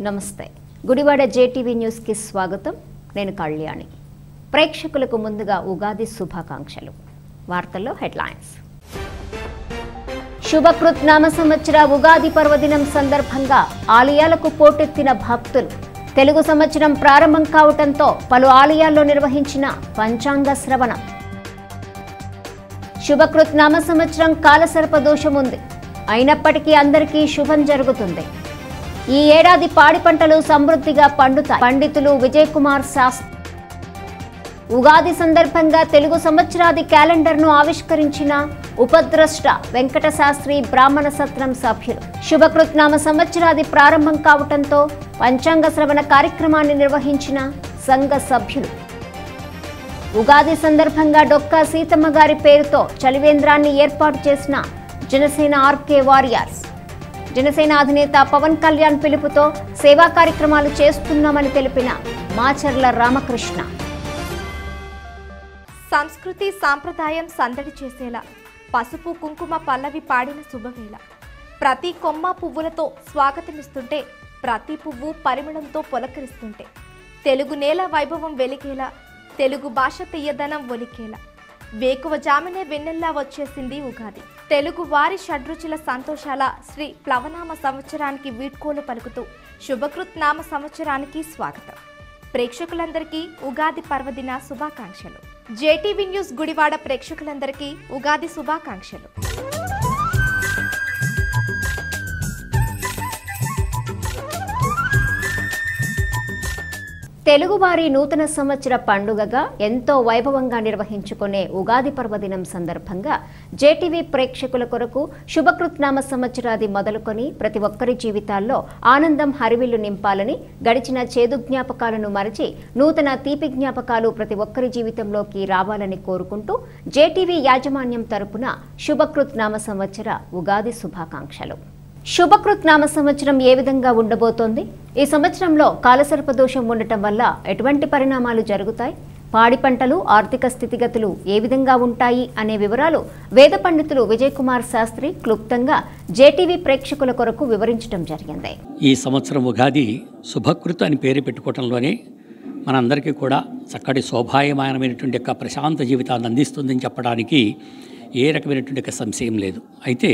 నమస్తే గుడివాడ జేటీవీ న్యూస్కి స్వాగతం నేను కళ్యాణి ప్రేక్షకులకు ముందుగా ఉగాది శుభాకాంక్షలు వార్తల్లో హెడ్లైన్స్ శుభకృత్ నామ సంవత్సర ఉగాది పర్వదినం సందర్భంగా ఆలయాలకు పోటెత్తిన భక్తులు తెలుగు సంవత్సరం ప్రారంభం కావటంతో పలు ఆలయాల్లో నిర్వహించిన పంచాంగ శ్రవణం శుభకృత్ నామ సంవత్సరం కాలసర్ప దోషం ఉంది అయినప్పటికీ అందరికీ శుభం జరుగుతుంది ఈ ఏడాది పాడి పంటలు సమృద్ధిగా పండుతాయి పండితులు విజయ్ కుమార్ శాస్త్రి ఉగాది సందర్భంగా తెలుగు సంవత్సరాది క్యాలెండర్ను ఆవిష్కరించిన ఉపద్రష్ట వెంకట శాస్త్రి బ్రాహ్మణ సత్రం సభ్యులు శుభకృత్ నామ సంవత్సరాది ప్రారంభం కావటంతో పంచాంగ శ్రవణ కార్యక్రమాన్ని నిర్వహించిన సంఘ సభ్యులు ఉగాది సందర్భంగా డొక్కా సీతమ్మ గారి పేరుతో చలివేంద్రాన్ని ఏర్పాటు చేసిన జనసేన ఆర్కే వారియర్స్ జనసేన అధినేత పవన్ కళ్యాణ్ పిలుపుతో సేవా కార్యక్రమాలు చేస్తున్నామని తెలిపిన మాచర్ల రామకృష్ణ సంస్కృతి సాంప్రదాయం సందడి చేసేలా పసుపు కుంకుమ పల్లవి పాడిన శుభవేళ ప్రతి కొమ్మ పువ్వులతో స్వాగతమిస్తుంటే ప్రతి పువ్వు పరిమళంతో పొలకరిస్తుంటే తెలుగు నేల వైభవం వెలిగేలా తెలుగు భాష తీయదనం ఒలికేలా వేకువ జామినే వెన్నెల్లా వచ్చేసింది ఉగాది తెలుగు వారి షడ్రుచుల సంతోషాల శ్రీ ప్లవనామ సంవత్సరానికి వీడ్కోలు పలుకుతూ శుభకృత్ నామ సంవత్సరానికి స్వాగతం ప్రేక్షకులందరికీ ఉగాది పర్వదిన శుభాకాంక్షలు జేటీవీ న్యూస్ గుడివాడ ప్రేక్షకులందరికీ ఉగాది శుభాకాంక్షలు తెలుగువారి నూతన సంవత్సర పండుగగా ఎంతో వైభవంగా నిర్వహించుకునే ఉగాది పర్వదినం సందర్భంగా జేటీవీ ప్రేక్షకుల కొరకు శుభకృత్నామ సంవత్సరాది మొదలుకొని ప్రతి ఒక్కరి జీవితాల్లో ఆనందం హరివిల్లు నింపాలని గడిచిన చేదు జ్ఞాపకాలను మరచి నూతన తీపి జ్ఞాపకాలు ప్రతి ఒక్కరి జీవితంలోకి రావాలని కోరుకుంటూ జేటీవీ యాజమాన్యం తరపున శుభకృత్ నామ సంవత్సర ఉగాది శుభాకాంక్షలు శుభకృత్ నామ సంవత్సరం ఏ విధంగా ఉండబోతోంది ఈ సంవత్సరంలో కాలసర్ప దోషం ఉండటం వల్ల ఎటువంటి పరిణామాలు జరుగుతాయి పాడి పంటలు ఆర్థిక స్థితిగతులు ఏ విధంగా ఉంటాయి అనే వివరాలు వేద పండితులు విజయ్ కుమార్ శాస్త్రి క్లుప్తంగా జేటీవీ ప్రేక్షకుల కొరకు వివరించడం జరిగింది ఈ సంవత్సరం ఉగాది శుభకృత్ అని పేరు పెట్టుకోవటంలోనే మనందరికీ కూడా చక్కటి శోభాయమానమైనటువంటి యొక్క ప్రశాంత జీవితాన్ని అందిస్తుందని చెప్పడానికి ఏ రకమైనటువంటి యొక్క సంశయం లేదు అయితే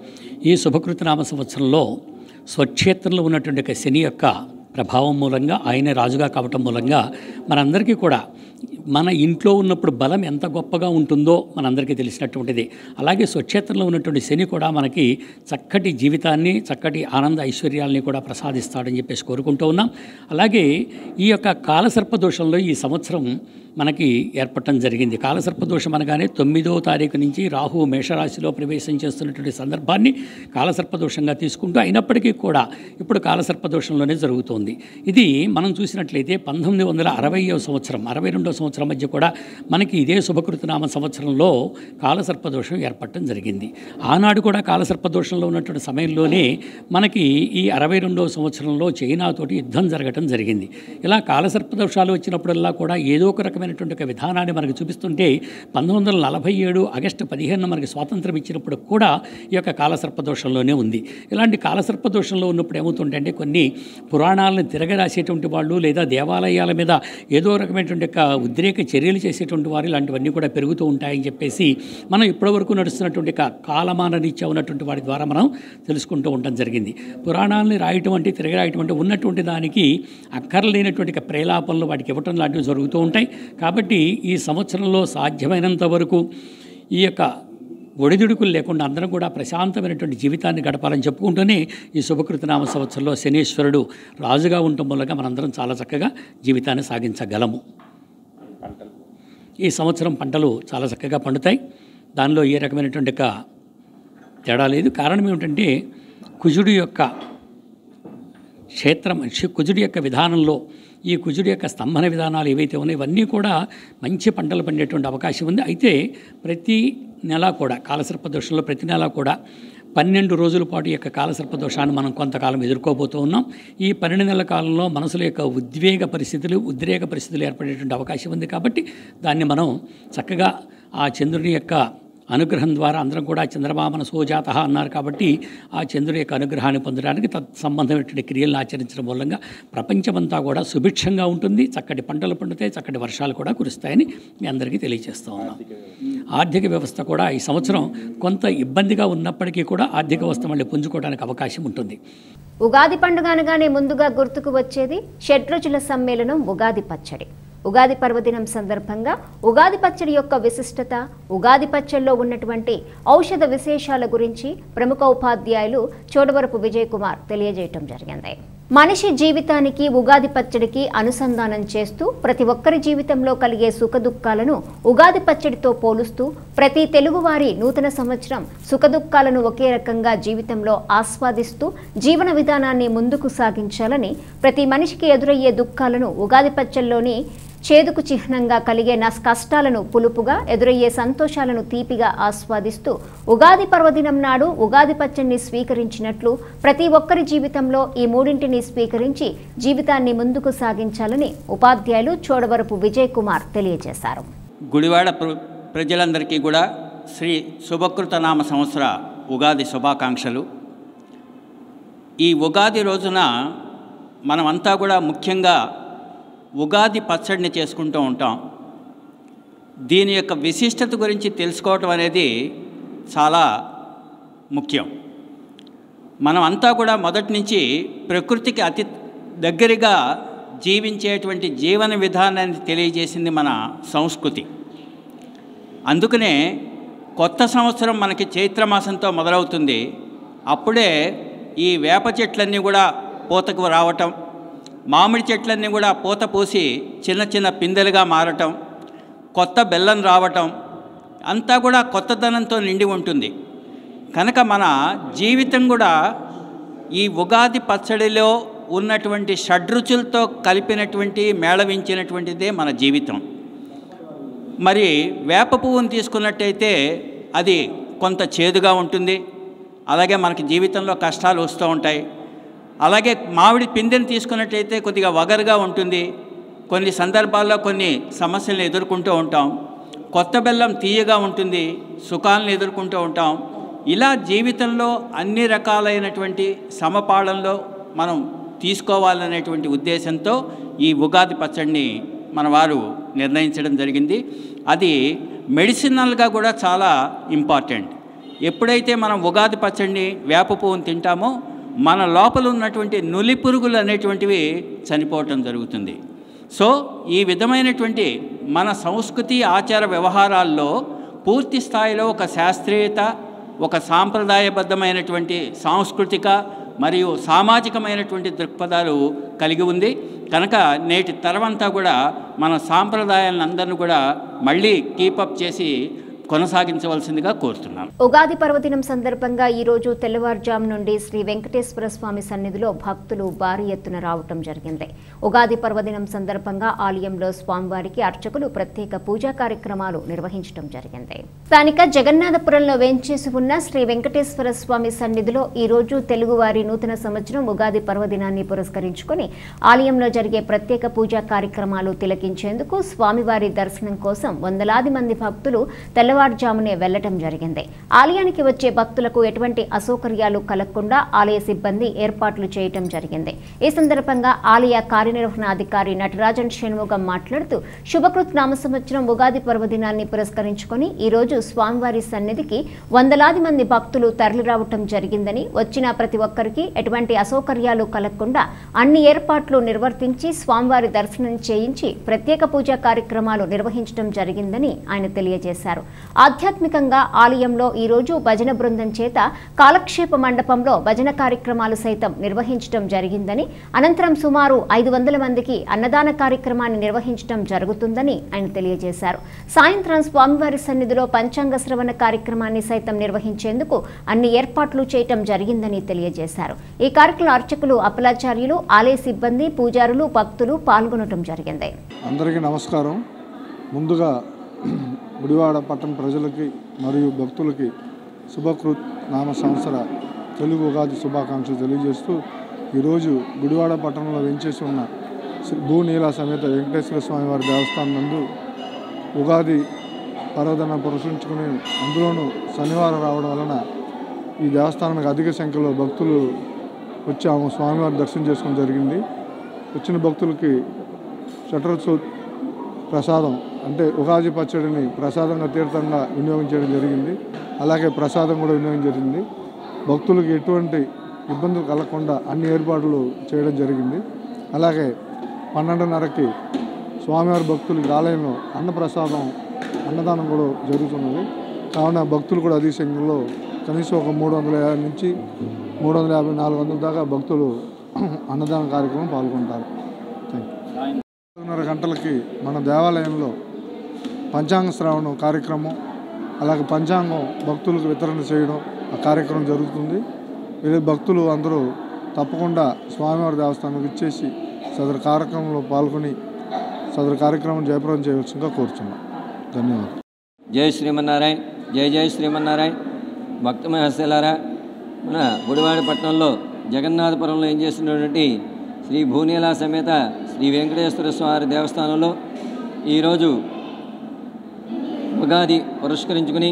ఈ శుభకృతనామ సంవత్సరంలో స్వక్షేత్రంలో ఉన్నటువంటి యొక్క శని యొక్క ప్రభావం మూలంగా ఆయన రాజుగా కావటం మూలంగా మనందరికీ కూడా మన ఇంట్లో ఉన్నప్పుడు బలం ఎంత గొప్పగా ఉంటుందో మనందరికీ తెలిసినటువంటిది అలాగే స్వక్షేత్రంలో ఉన్నటువంటి శని కూడా మనకి చక్కటి జీవితాన్ని చక్కటి ఆనంద ఐశ్వర్యాల్ని కూడా ప్రసాదిస్తాడని చెప్పేసి కోరుకుంటూ ఉన్నాం అలాగే ఈ యొక్క కాలసర్ప దోషంలో ఈ సంవత్సరం మనకి ఏర్పడటం జరిగింది కాలసర్ప దోషం అనగానే తొమ్మిదో తారీఖు నుంచి రాహు మేషరాశిలో ప్రవేశం చేస్తున్నటువంటి సందర్భాన్ని కాలసర్ప దోషంగా తీసుకుంటూ అయినప్పటికీ కూడా ఇప్పుడు కాలసర్ప దోషంలోనే జరుగుతోంది ఇది మనం చూసినట్లయితే పంతొమ్మిది వందల అరవయో సంవత్సరం అరవై రెండో సంవత్సరం మధ్య కూడా మనకి ఇదే శుభకృతనామ సంవత్సరంలో కాలసర్ప దోషం ఏర్పడటం జరిగింది ఆనాడు కూడా కాలసర్ప దోషంలో ఉన్నటువంటి సమయంలోనే మనకి ఈ అరవై రెండవ సంవత్సరంలో చైనాతోటి యుద్ధం జరగటం జరిగింది ఇలా కాలసర్ప దోషాలు వచ్చినప్పుడల్లా కూడా ఏదో ఒక రకమైనటువంటి ఒక విధానాన్ని మనకు చూపిస్తుంటే పంతొమ్మిది వందల నలభై ఏడు ఆగస్టు పదిహేను మనకి స్వాతంత్రం ఇచ్చినప్పుడు కూడా ఈ యొక్క కాలసర్ప దోషంలోనే ఉంది ఇలాంటి కాలసర్ప దోషంలో ఉన్నప్పుడు ఏమవుతుందంటే కొన్ని పురాణాలను తిరగరాసేటువంటి వాళ్ళు లేదా దేవాలయాల మీద ఏదో రకమైనటువంటి యొక్క ఉద్రేక చర్యలు చేసేటువంటి వారు ఇలాంటివన్నీ కూడా పెరుగుతూ ఉంటాయని చెప్పేసి మనం ఇప్పటివరకు నడుస్తున్నటువంటి యొక్క కాలమాన రీత్యా ఉన్నటువంటి వారి ద్వారా మనం తెలుసుకుంటూ ఉండడం జరిగింది పురాణాలని రాయటం అంటే తిరగరాయటం అంటే ఉన్నటువంటి దానికి అక్కర్లేనటువంటి యొక్క ప్రేలాపనలు వాటికి ఇవ్వటం లాంటివి జరుగుతూ ఉంటాయి కాబట్టి ఈ సంవత్సరంలో సాధ్యమైనంత వరకు ఈ యొక్క ఒడిదుడుకులు లేకుండా అందరం కూడా ప్రశాంతమైనటువంటి జీవితాన్ని గడపాలని చెప్పుకుంటూనే ఈ శుభకృతనామ సంవత్సరంలో శనీశ్వరుడు రాజుగా ఉండటం మూలంగా మనందరం చాలా చక్కగా జీవితాన్ని సాగించగలము ఈ సంవత్సరం పంటలు చాలా చక్కగా పండుతాయి దానిలో ఏ రకమైనటువంటి యొక్క తేడా లేదు కారణం ఏమిటంటే కుజుడు యొక్క క్షేత్రం శి- కుజుడి యొక్క విధానంలో ఈ కుజుడి యొక్క స్తంభన విధానాలు ఏవైతే ఉన్నాయో ఇవన్నీ కూడా మంచి పంటలు పండేటువంటి అవకాశం ఉంది అయితే ప్రతి నెల కూడా కాలసర్ప దోషంలో ప్రతి నెల కూడా పన్నెండు రోజుల పాటు ఈ యొక్క కాలసర్ప దోషాన్ని మనం కొంతకాలం ఎదుర్కోబోతూ ఉన్నాం ఈ పన్నెండు నెలల కాలంలో మనసుల యొక్క ఉద్వేగ పరిస్థితులు ఉద్రేక పరిస్థితులు ఏర్పడేటువంటి అవకాశం ఉంది కాబట్టి దాన్ని మనం చక్కగా ఆ చంద్రుని యొక్క అనుగ్రహం ద్వారా అందరం కూడా చంద్రమామన సోజాత అన్నారు కాబట్టి ఆ చంద్రుడి యొక్క అనుగ్రహాన్ని పొందడానికి తత్ సంబంధమైనటువంటి క్రియలను ఆచరించడం మూలంగా ప్రపంచమంతా కూడా సుభిక్షంగా ఉంటుంది చక్కటి పంటలు పండుతాయి చక్కటి వర్షాలు కూడా కురుస్తాయని మీ అందరికీ తెలియజేస్తూ ఉన్నాం ఆర్థిక వ్యవస్థ కూడా ఈ సంవత్సరం కొంత ఇబ్బందిగా ఉన్నప్పటికీ కూడా ఆర్థిక వ్యవస్థ మళ్ళీ పుంజుకోవడానికి అవకాశం ఉంటుంది ఉగాది పండుగ అనగానే ముందుగా గుర్తుకు వచ్చేది షడ్రుచుల సమ్మేళనం ఉగాది పచ్చడి ఉగాది పర్వదినం సందర్భంగా ఉగాది పచ్చడి యొక్క విశిష్టత ఉగాది పచ్చడిలో ఉన్నటువంటి ఔషధ విశేషాల గురించి ప్రముఖ ఉపాధ్యాయులు చోడవరపు విజయ్ కుమార్ తెలియజేయటం జరిగింది మనిషి జీవితానికి ఉగాది పచ్చడికి అనుసంధానం చేస్తూ ప్రతి ఒక్కరి జీవితంలో కలిగే సుఖదుఖాలను ఉగాది పచ్చడితో పోలుస్తూ ప్రతి తెలుగువారి నూతన సంవత్సరం సుఖదుఖాలను ఒకే రకంగా జీవితంలో ఆస్వాదిస్తూ జీవన విధానాన్ని ముందుకు సాగించాలని ప్రతి మనిషికి ఎదురయ్యే దుఃఖాలను ఉగాది పచ్చల్లోని చేదుకు చిహ్నంగా కలిగే నా కష్టాలను పులుపుగా ఎదురయ్యే సంతోషాలను తీపిగా ఆస్వాదిస్తూ ఉగాది పర్వదినం నాడు ఉగాది పచ్చడిని స్వీకరించినట్లు ప్రతి ఒక్కరి జీవితంలో ఈ మూడింటిని స్వీకరించి జీవితాన్ని ముందుకు సాగించాలని ఉపాధ్యాయులు చోడవరపు విజయ్ కుమార్ తెలియజేశారు గుడివాడ ప్ర ప్రజలందరికీ కూడా శ్రీ శుభకృత నామ సంవత్సర ఉగాది శుభాకాంక్షలు ఈ ఉగాది రోజున మనమంతా కూడా ముఖ్యంగా ఉగాది పచ్చడిని చేసుకుంటూ ఉంటాం దీని యొక్క విశిష్టత గురించి తెలుసుకోవటం అనేది చాలా ముఖ్యం మనం అంతా కూడా మొదటి నుంచి ప్రకృతికి అతి దగ్గరగా జీవించేటువంటి జీవన విధానాన్ని తెలియజేసింది మన సంస్కృతి అందుకనే కొత్త సంవత్సరం మనకి చైత్రమాసంతో మొదలవుతుంది అప్పుడే ఈ వేప చెట్లన్నీ కూడా పూతకు రావటం మామిడి చెట్లన్నీ కూడా పూత పూసి చిన్న చిన్న పిందెలుగా మారటం కొత్త బెల్లం రావటం అంతా కూడా కొత్తదనంతో నిండి ఉంటుంది కనుక మన జీవితం కూడా ఈ ఉగాది పచ్చడిలో ఉన్నటువంటి షడ్రుచులతో కలిపినటువంటి మేళవించినటువంటిదే మన జీవితం మరి వేప పువ్వును తీసుకున్నట్టయితే అది కొంత చేదుగా ఉంటుంది అలాగే మనకి జీవితంలో కష్టాలు వస్తూ ఉంటాయి అలాగే మామిడి పిందెని తీసుకున్నట్టయితే కొద్దిగా వగరుగా ఉంటుంది కొన్ని సందర్భాల్లో కొన్ని సమస్యలను ఎదుర్కొంటూ ఉంటాం కొత్త బెల్లం తీయగా ఉంటుంది సుఖాలను ఎదుర్కొంటూ ఉంటాం ఇలా జీవితంలో అన్ని రకాలైనటువంటి సమపాళంలో మనం తీసుకోవాలనేటువంటి ఉద్దేశంతో ఈ ఉగాది పచ్చడిని మన వారు నిర్ణయించడం జరిగింది అది మెడిసినల్గా కూడా చాలా ఇంపార్టెంట్ ఎప్పుడైతే మనం ఉగాది పచ్చడిని వేప పువ్వును తింటామో మన లోపల ఉన్నటువంటి నులి పురుగులు అనేటువంటివి చనిపోవటం జరుగుతుంది సో ఈ విధమైనటువంటి మన సంస్కృతి ఆచార వ్యవహారాల్లో పూర్తి స్థాయిలో ఒక శాస్త్రీయత ఒక సాంప్రదాయబద్ధమైనటువంటి సాంస్కృతిక మరియు సామాజికమైనటువంటి దృక్పథాలు కలిగి ఉంది కనుక నేటి తరమంతా కూడా మన సాంప్రదాయాలను అందరిని కూడా మళ్ళీ కీపప్ చేసి కొనసాగించవలసిందిగా కోరుతున్నాను ఉగాది పర్వదినం సందర్భంగా ఈ రోజు తెల్లవారుజాము నుండి శ్రీ వెంకటేశ్వర స్వామి సన్నిధిలో భక్తులు భారీ ఎత్తున రావటం జరిగింది ఉగాది పర్వదినం సందర్భంగా ఆలయంలో స్వామివారికి అర్చకులు ప్రత్యేక పూజా కార్యక్రమాలు నిర్వహించడం జరిగింది స్థానిక జగన్నాథపురంలో వేంచేసి ఉన్న శ్రీ వెంకటేశ్వర స్వామి సన్నిధిలో ఈ రోజు తెలుగువారి నూతన సంవత్సరం ఉగాది పర్వదినాన్ని పురస్కరించుకొని ఆలయంలో జరిగే ప్రత్యేక పూజా కార్యక్రమాలు తిలకించేందుకు స్వామివారి దర్శనం కోసం వందలాది మంది భక్తులు తెల్లవారుజామునే వెళ్లటం జరిగింది ఆలయానికి వచ్చే భక్తులకు ఎటువంటి అసౌకర్యాలు కలగకుండా ఆలయ సిబ్బంది ఏర్పాట్లు చేయటం జరిగింది ఈ సందర్భంగా ఆలయ కార్యనిర్వహణాధికారి నటరాజన్ షణ్ముగం మాట్లాడుతూ శుభకృత్ నామ సంవత్సరం ఉగాది పర్వదినాన్ని పురస్కరించుకొని ఈ రోజు స్వామివారి సన్నిధికి వందలాది మంది భక్తులు తరలిరావటం జరిగిందని వచ్చిన ప్రతి ఒక్కరికి ఎటువంటి అసౌకర్యాలు కలగకుండా అన్ని ఏర్పాట్లు నిర్వర్తించి స్వామివారి దర్శనం చేయించి ప్రత్యేక పూజా కార్యక్రమాలు నిర్వహించడం జరిగిందని ఆయన తెలియజేశారు ఆధ్యాత్మికంగా ఆలయంలో ఈ రోజు భజన బృందం చేత కాలక్షేప మండపంలో భజన కార్యక్రమాలు సైతం నిర్వహించడం జరిగిందని అనంతరం సుమారు ఐదు వందల మందికి అన్నదాన కార్యక్రమాన్ని నిర్వహించడం జరుగుతుందని ఆయన తెలియజేశారు సాయంత్రం స్వామివారి సన్నిధిలో పంచాంగ శ్రవణ కార్యక్రమాన్ని సైతం నిర్వహించేందుకు అన్ని ఏర్పాట్లు చేయటం జరిగిందని తెలియజేశారు ఈ కార్యక్రమ అర్చకులు అప్పలాచార్యులు ఆలయ సిబ్బంది పూజారులు భక్తులు పాల్గొనడం జరిగింది అందరికీ నమస్కారం ముందుగా గుడివాడ పట్టణ ప్రజలకి మరియు భక్తులకి శుభకృత్ నామ సంవత్సర తెలుగు ఉగాది శుభాకాంక్షలు తెలియజేస్తూ ఈరోజు గుడివాడ పట్టణంలో వెంచేసి ఉన్న శ్రీ భూనీల సమేత వెంకటేశ్వర స్వామి వారి దేవస్థానం నందు ఉగాది పర్వదనం పురుషించుకుని అందులోనూ శనివారం రావడం వలన ఈ దేవస్థానానికి అధిక సంఖ్యలో భక్తులు వచ్చి ఆమె స్వామివారి దర్శనం చేసుకోవడం జరిగింది వచ్చిన భక్తులకి షటరోత్సవ్ ప్రసాదం అంటే ఉగాది పచ్చడిని ప్రసాదంగా తీర్థంగా వినియోగం చేయడం జరిగింది అలాగే ప్రసాదం కూడా వినియోగం జరిగింది భక్తులకు ఎటువంటి ఇబ్బందులు కలగకుండా అన్ని ఏర్పాట్లు చేయడం జరిగింది అలాగే పన్నెండున్నరకి స్వామివారి భక్తులకి ఆలయంలో అన్నప్రసాదం అన్నదానం కూడా జరుగుతున్నది కావున భక్తులు కూడా అధిక సంఖ్యలో కనీసం ఒక మూడు వందల యాభై నుంచి మూడు వందల యాభై నాలుగు వందల దాకా భక్తులు అన్నదాన కార్యక్రమం పాల్గొంటారు థ్యాంక్ యూ పదకొండున్నర గంటలకి మన దేవాలయంలో పంచాంగ శ్రావణం కార్యక్రమం అలాగే పంచాంగం భక్తులకు వితరణ చేయడం ఆ కార్యక్రమం జరుగుతుంది వీరి భక్తులు అందరూ తప్పకుండా స్వామివారి దేవస్థానానికి ఇచ్చేసి సదరు కార్యక్రమంలో పాల్గొని సదరు కార్యక్రమం జయప్రదం చేయవలసిందిగా కోరుచున్నాం ధన్యవాదాలు జై శ్రీమన్నారాయణ జై జై శ్రీమన్నారాయణ భక్త మహర్షులారా మన గుడివాడ పట్టణంలో జగన్నాథపురంలో ఏం చేస్తున్నటువంటి శ్రీ భూనీలా సమేత శ్రీ వెంకటేశ్వర స్వామి దేవస్థానంలో ఈరోజు ఉగాది పురస్కరించుకుని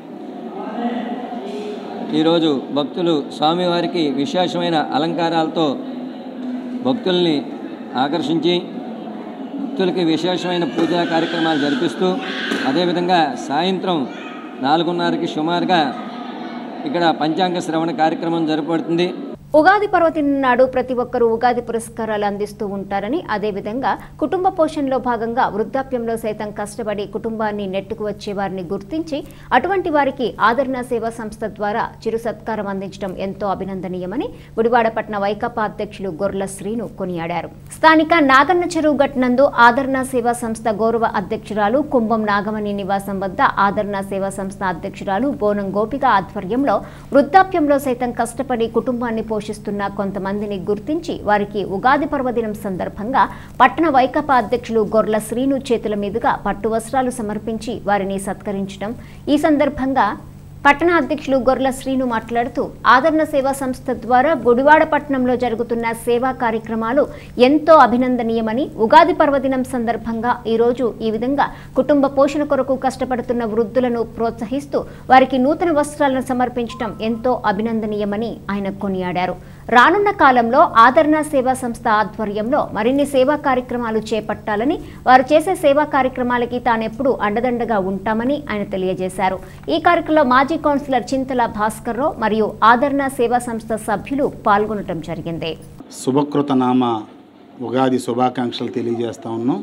ఈరోజు భక్తులు స్వామివారికి విశేషమైన అలంకారాలతో భక్తుల్ని ఆకర్షించి భక్తులకి విశేషమైన పూజా కార్యక్రమాలు జరిపిస్తూ అదేవిధంగా సాయంత్రం నాలుగున్నరకి సుమారుగా ఇక్కడ పంచాంగ శ్రవణ కార్యక్రమం జరపబడుతుంది ఉగాది పర్వదినం నాడు ప్రతి ఒక్కరూ ఉగాది పురస్కారాలు అందిస్తూ ఉంటారని అదేవిధంగా కుటుంబ పోషణలో భాగంగా వృద్ధాప్యంలో సైతం కష్టపడి కుటుంబాన్ని నెట్టుకు వచ్చే వారిని గుర్తించి అటువంటి వారికి ఆదరణ సేవా సంస్థ ద్వారా చిరు సత్కారం అందించడం ఎంతో అభినందనీయమని గుడివాడపట్న వైకాపా అధ్యక్షులు గొర్ల శ్రీను కొనియాడారు స్థానిక నాగన్న చెరువు ఘటనందు ఆదరణ సేవా సంస్థ గౌరవ అధ్యక్షురాలు కుంభం నాగమణి నివాసం వద్ద ఆదరణ సేవా సంస్థ అధ్యక్షురాలు బోనం గోపిక ఆధ్వర్యంలో వృద్ధాప్యంలో సైతం కష్టపడి కుటుంబాన్ని పోషిస్తున్న కొంతమందిని గుర్తించి వారికి ఉగాది పర్వదినం సందర్భంగా పట్టణ వైకాపా అధ్యక్షులు గొర్ల శ్రీను చేతుల మీదుగా పట్టు వస్త్రాలు సమర్పించి వారిని సత్కరించడం ఈ సందర్భంగా పట్టణ అధ్యక్షులు గొర్ల శ్రీను మాట్లాడుతూ ఆదరణ సేవా సంస్థ ద్వారా గుడివాడ పట్టణంలో జరుగుతున్న సేవా కార్యక్రమాలు ఎంతో అభినందనీయమని ఉగాది పర్వదినం సందర్భంగా ఈరోజు ఈ విధంగా కుటుంబ పోషణ కొరకు కష్టపడుతున్న వృద్ధులను ప్రోత్సహిస్తూ వారికి నూతన వస్త్రాలను సమర్పించడం ఎంతో అభినందనీయమని ఆయన కొనియాడారు రానున్న కాలంలో ఆదరణ సేవా సంస్థ ఆధ్వర్యంలో మరిన్ని సేవా కార్యక్రమాలు చేపట్టాలని వారు చేసే సేవా కార్యక్రమాలకి తానెప్పుడు అండదండగా ఉంటామని ఆయన తెలియజేశారు ఈ కార్యక్రమంలో మాజీ కౌన్సిలర్ చింతల భాస్కర్ రావు మరియు ఆదరణ సేవా సంస్థ సభ్యులు పాల్గొనడం జరిగింది శుభకృత నామ ఉగాది శుభాకాంక్షలు తెలియజేస్తా ఉన్నాం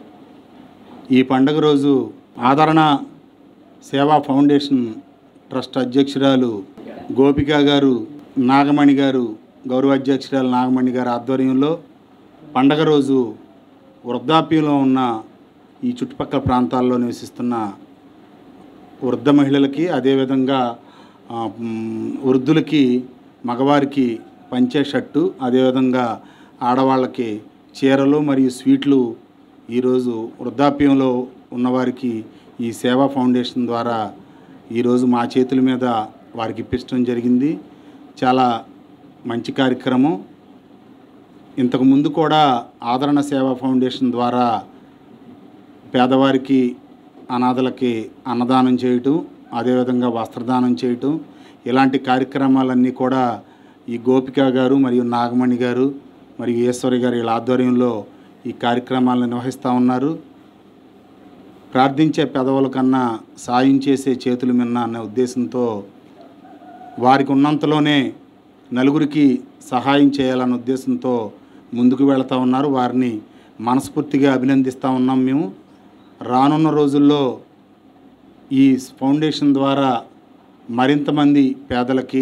ఈ పండుగ రోజు ఆదరణ సేవా ఫౌండేషన్ ట్రస్ట్ అధ్యక్షురాలు గోపిక గారు నాగమణి గారు గౌరవ అధ్యక్షురాలు నాగమణి గారి ఆధ్వర్యంలో పండగ రోజు వృద్ధాప్యంలో ఉన్న ఈ చుట్టుపక్కల ప్రాంతాల్లో నివసిస్తున్న వృద్ధ మహిళలకి అదేవిధంగా ఆ, మ్, వృద్ధులకి మగవారికి పంచే షర్టు అదేవిధంగా ఆడవాళ్ళకి చీరలు మరియు స్వీట్లు ఈరోజు వృద్ధాప్యంలో ఉన్నవారికి ఈ సేవా ఫౌండేషన్ ద్వారా ఈరోజు మా చేతుల మీద వారికి ఇప్పించడం జరిగింది చాలా మంచి కార్యక్రమం ఇంతకు ముందు కూడా ఆదరణ సేవా ఫౌండేషన్ ద్వారా పేదవారికి అనాథలకి అన్నదానం చేయటం అదేవిధంగా వస్త్రదానం చేయటం ఇలాంటి కార్యక్రమాలన్నీ కూడా ఈ గోపిక గారు మరియు నాగమణి గారు మరియు ఈశ్వరి గారు వీళ్ళ ఆధ్వర్యంలో ఈ కార్యక్రమాలను నిర్వహిస్తూ ఉన్నారు ప్రార్థించే పెదవుల కన్నా సాయం చేసే చేతులు మిన్న అనే ఉద్దేశంతో వారికి ఉన్నంతలోనే నలుగురికి సహాయం చేయాలన్న ఉద్దేశంతో ముందుకు వెళతా ఉన్నారు వారిని మనస్ఫూర్తిగా అభినందిస్తూ ఉన్నాం మేము రానున్న రోజుల్లో ఈ ఫౌండేషన్ ద్వారా మరింతమంది పేదలకి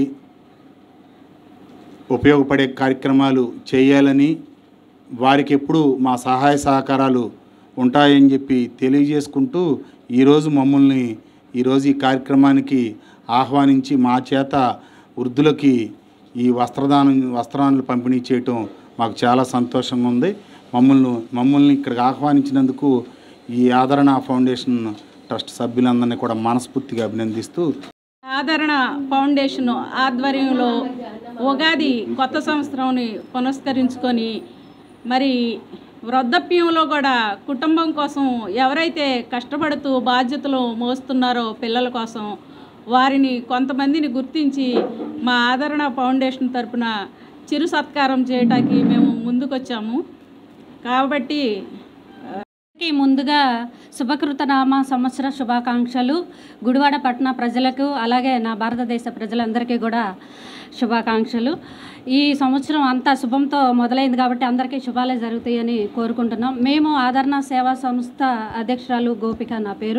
ఉపయోగపడే కార్యక్రమాలు చేయాలని వారికి ఎప్పుడు మా సహాయ సహకారాలు ఉంటాయని చెప్పి తెలియజేసుకుంటూ ఈరోజు మమ్మల్ని ఈరోజు ఈ కార్యక్రమానికి ఆహ్వానించి మా చేత వృద్ధులకి ఈ వస్త్రదానం వస్త్రాలను పంపిణీ చేయటం మాకు చాలా సంతోషంగా ఉంది మమ్మల్ని మమ్మల్ని ఇక్కడికి ఆహ్వానించినందుకు ఈ ఆదరణ ఫౌండేషన్ ట్రస్ట్ సభ్యులందరినీ కూడా మనస్ఫూర్తిగా అభినందిస్తూ ఆదరణ ఫౌండేషన్ ఆధ్వర్యంలో ఉగాది కొత్త సంవత్సరంని పునస్కరించుకొని మరి వృద్ధాప్యంలో కూడా కుటుంబం కోసం ఎవరైతే కష్టపడుతూ బాధ్యతలు మోస్తున్నారో పిల్లల కోసం వారిని కొంతమందిని గుర్తించి మా ఆదరణ ఫౌండేషన్ తరపున చిరు సత్కారం చేయటానికి మేము ముందుకొచ్చాము కాబట్టి అందరికీ ముందుగా శుభకృత నామ సంవత్సర శుభాకాంక్షలు గుడివాడ పట్టణ ప్రజలకు అలాగే నా భారతదేశ ప్రజలందరికీ కూడా శుభాకాంక్షలు ఈ సంవత్సరం అంతా శుభంతో మొదలైంది కాబట్టి అందరికీ శుభాలే జరుగుతాయని కోరుకుంటున్నాం మేము ఆదరణ సేవా సంస్థ అధ్యక్షురాలు గోపిక నా పేరు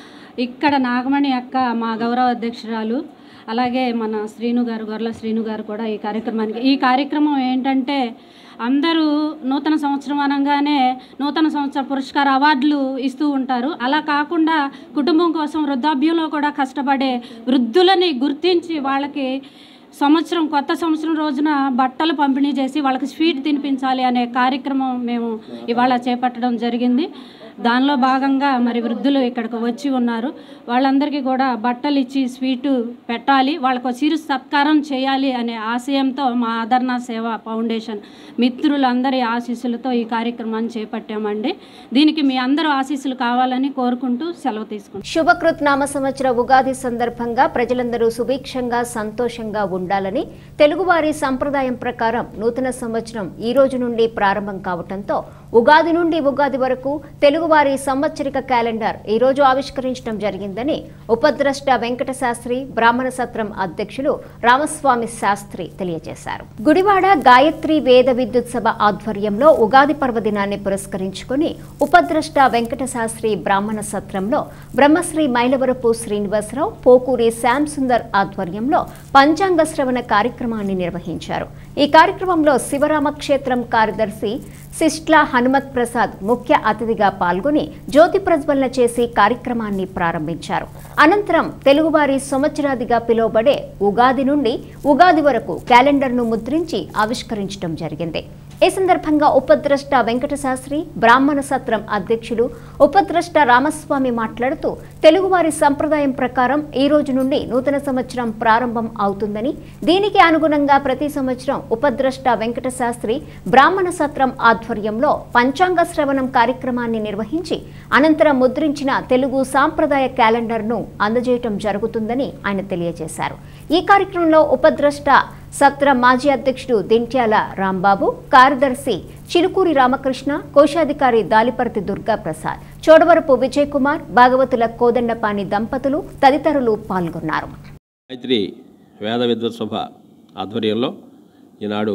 ఇక్కడ నాగమణి అక్క మా గౌరవ అధ్యక్షురాలు అలాగే మన శ్రీను గారు గొర్రెల శ్రీను గారు కూడా ఈ కార్యక్రమానికి ఈ కార్యక్రమం ఏంటంటే అందరూ నూతన సంవత్సరం అనగానే నూతన సంవత్సర పురస్కార అవార్డులు ఇస్తూ ఉంటారు అలా కాకుండా కుటుంబం కోసం వృద్ధాప్యంలో కూడా కష్టపడే వృద్ధులని గుర్తించి వాళ్ళకి సంవత్సరం కొత్త సంవత్సరం రోజున బట్టలు పంపిణీ చేసి వాళ్ళకి స్వీట్ తినిపించాలి అనే కార్యక్రమం మేము ఇవాళ చేపట్టడం జరిగింది దానిలో భాగంగా మరి వృద్ధులు ఇక్కడికి వచ్చి ఉన్నారు వాళ్ళందరికీ కూడా బట్టలు ఇచ్చి స్వీటు పెట్టాలి వాళ్ళకు చిరు సత్కారం చేయాలి అనే ఆశయంతో మా ఆదరణ సేవ ఫౌండేషన్ మిత్రులందరి ఆశీస్సులతో ఈ కార్యక్రమాన్ని చేపట్టామండి దీనికి మీ అందరూ ఆశీస్సులు కావాలని కోరుకుంటూ సెలవు తీసుకుంటాం శుభకృత్ నామ సంవత్సర ఉగాది సందర్భంగా ప్రజలందరూ సుభిక్షంగా సంతోషంగా ఉండాలని తెలుగువారి సంప్రదాయం ప్రకారం నూతన సంవత్సరం ఈ రోజు నుండి ప్రారంభం కావటంతో ఉగాది నుండి ఉగాది వరకు తెలుగువారి సంవత్సరిక క్యాలెండర్ ఈ రోజు ఆవిష్కరించడం జరిగిందని ఉపద్రష్ట వెంకట శాస్త్రి బ్రాహ్మణ సత్రం అధ్యక్షులు రామస్వామి శాస్త్రి తెలియజేశారు గుడివాడ గాయత్రి వేద విద్యుత్ సభ ఆధ్వర్యంలో ఉగాది పర్వదినాన్ని పురస్కరించుకుని ఉపద్రష్ట వెంకట శాస్త్రి బ్రాహ్మణ సత్రంలో బ్రహ్మశ్రీ మైలవరపు శ్రీనివాసరావు పోకూరి శ్యామ్ సుందర్ ఆధ్వర్యంలో పంచాంగ శ్రవణ కార్యక్రమాన్ని నిర్వహించారు ఈ కార్యక్రమంలో శివరామక్షేత్రం కార్యదర్శి సిస్ట్లా హనుమత్ ప్రసాద్ ముఖ్య అతిథిగా పాల్గొని జ్యోతి ప్రజ్వలన చేసి కార్యక్రమాన్ని ప్రారంభించారు అనంతరం తెలుగువారి సంవత్సరాదిగా పిలువబడే ఉగాది నుండి ఉగాది వరకు క్యాలెండర్ను ముద్రించి ఆవిష్కరించడం జరిగింది ఈ సందర్భంగా ఉపద్రష్ట వెంకటశాస్త్రి బ్రాహ్మణ సత్రం అధ్యక్షులు ఉపద్రష్ట రామస్వామి మాట్లాడుతూ తెలుగువారి సంప్రదాయం ప్రకారం ఈ రోజు నుండి నూతన సంవత్సరం ప్రారంభం అవుతుందని దీనికి అనుగుణంగా ప్రతి సంవత్సరం ఉపద్రష్ట వెంకటశాస్త్రి బ్రాహ్మణ సత్రం ఆధ్వర్యంలో పంచాంగ శ్రవణం కార్యక్రమాన్ని నిర్వహించి అనంతరం ముద్రించిన తెలుగు సాంప్రదాయ క్యాలెండర్ను అందజేయటం జరుగుతుందని ఆయన తెలియజేశారు ఈ కార్యక్రమంలో ఉపద్రష్ట సత్ర మాజీ అధ్యక్షుడు దింట్యాల రాంబాబు కార్యదర్శి చిలుకూరి రామకృష్ణ కోశాధికారి దాలిపర్తి దుర్గా ప్రసాద్ చోడవరపు విజయ్ కుమార్ భాగవతుల కోదండపాణి దంపతులు తదితరులు పాల్గొన్నారు గాయత్రి వేద విద్వత్ సభ ఆధ్వర్యంలో ఈనాడు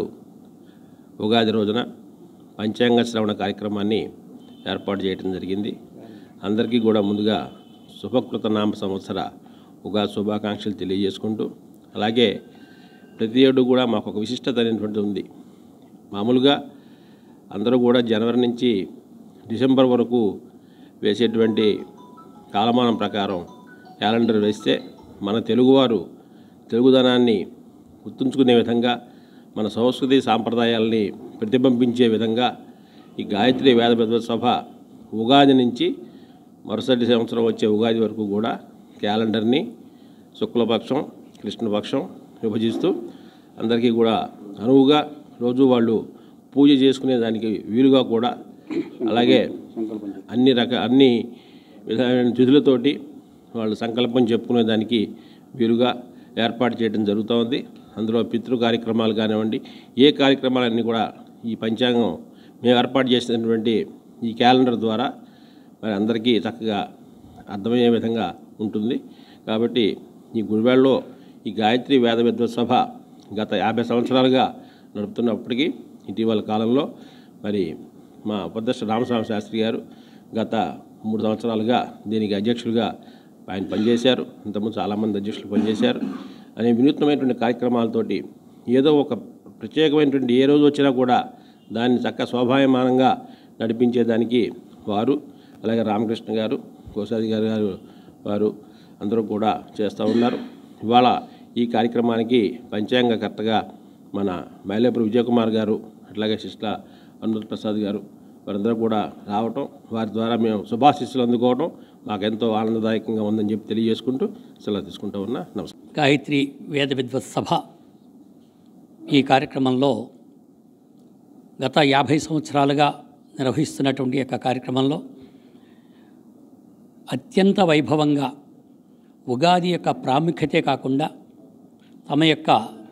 ఉగాది రోజున పంచాంగ శ్రవణ కార్యక్రమాన్ని ఏర్పాటు చేయడం జరిగింది అందరికీ కూడా ముందుగా శుభకృత నామ సంవత్సర ఉగాది శుభాకాంక్షలు తెలియజేసుకుంటూ అలాగే ప్రతి ఏడు కూడా మాకు ఒక విశిష్టత అనేటువంటిది ఉంది మామూలుగా అందరూ కూడా జనవరి నుంచి డిసెంబర్ వరకు వేసేటువంటి కాలమానం ప్రకారం క్యాలెండర్ వేస్తే మన తెలుగువారు తెలుగుదనాన్ని గుర్తుంచుకునే విధంగా మన సంస్కృతి సాంప్రదాయాల్ని ప్రతిబింబించే విధంగా ఈ గాయత్రి వేద విద్వత్ సభ ఉగాది నుంచి మరుసటి సంవత్సరం వచ్చే ఉగాది వరకు కూడా క్యాలెండర్ని శుక్లపక్షం కృష్ణపక్షం విభజిస్తూ అందరికీ కూడా అనువుగా రోజు వాళ్ళు పూజ చేసుకునే దానికి వీలుగా కూడా అలాగే అన్ని రక అన్ని విధమైన తిథులతోటి వాళ్ళు సంకల్పం చెప్పుకునే దానికి వీలుగా ఏర్పాటు చేయడం జరుగుతూ ఉంది అందులో పితృ కార్యక్రమాలు కానివ్వండి ఏ కార్యక్రమాలన్నీ కూడా ఈ పంచాంగం మేము ఏర్పాటు చేసినటువంటి ఈ క్యాలెండర్ ద్వారా మరి అందరికీ చక్కగా అర్థమయ్యే విధంగా ఉంటుంది కాబట్టి ఈ గుడివాడలో ఈ గాయత్రి వేద విద్వత్ సభ గత యాభై సంవత్సరాలుగా నడుపుతున్నప్పటికీ ఇటీవల కాలంలో మరి మా ఉపదర్శ రామస్వామి శాస్త్రి గారు గత మూడు సంవత్సరాలుగా దీనికి అధ్యక్షులుగా ఆయన పనిచేశారు ఇంతకుముందు చాలామంది అధ్యక్షులు పనిచేశారు అనే వినూత్నమైనటువంటి కార్యక్రమాలతోటి ఏదో ఒక ప్రత్యేకమైనటువంటి ఏ రోజు వచ్చినా కూడా దాన్ని చక్క శోభాయమానంగా నడిపించేదానికి వారు అలాగే రామకృష్ణ గారు కోశాధికారి గారు వారు అందరూ కూడా చేస్తూ ఉన్నారు ఇవాళ ఈ కార్యక్రమానికి పంచాంగకర్తగా మన మైలేపురి విజయకుమార్ గారు అట్లాగే శిష్ల అనురుద్ ప్రసాద్ గారు వారందరూ కూడా రావటం వారి ద్వారా మేము శుభాశిస్సులు అందుకోవడం మాకెంతో ఆనందదాయకంగా ఉందని చెప్పి తెలియజేసుకుంటూ సెలవు తీసుకుంటూ ఉన్నా నమస్కారం గాయత్రి వేద విద్వత్ సభ ఈ కార్యక్రమంలో గత యాభై సంవత్సరాలుగా నిర్వహిస్తున్నటువంటి యొక్క కార్యక్రమంలో అత్యంత వైభవంగా ఉగాది యొక్క ప్రాముఖ్యతే కాకుండా తమ యొక్క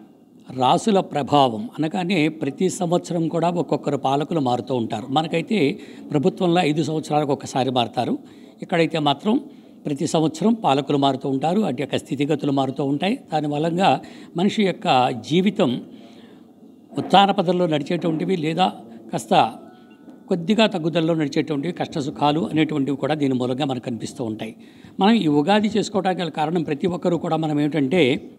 రాసుల ప్రభావం అనగానే ప్రతి సంవత్సరం కూడా ఒక్కొక్కరు పాలకులు మారుతూ ఉంటారు మనకైతే ప్రభుత్వంలో ఐదు సంవత్సరాలకు ఒకసారి మారుతారు ఇక్కడైతే మాత్రం ప్రతి సంవత్సరం పాలకులు మారుతూ ఉంటారు అటు యొక్క స్థితిగతులు మారుతూ ఉంటాయి దాని మూలంగా మనిషి యొక్క జీవితం ఉత్తాన పదంలో నడిచేటువంటివి లేదా కాస్త కొద్దిగా తగ్గుదలలో నడిచేటువంటివి కష్ట సుఖాలు అనేటువంటివి కూడా దీని మూలంగా మనకు కనిపిస్తూ ఉంటాయి మనం ఈ ఉగాది చేసుకోవడానికి గల కారణం ప్రతి ఒక్కరూ కూడా మనం ఏమిటంటే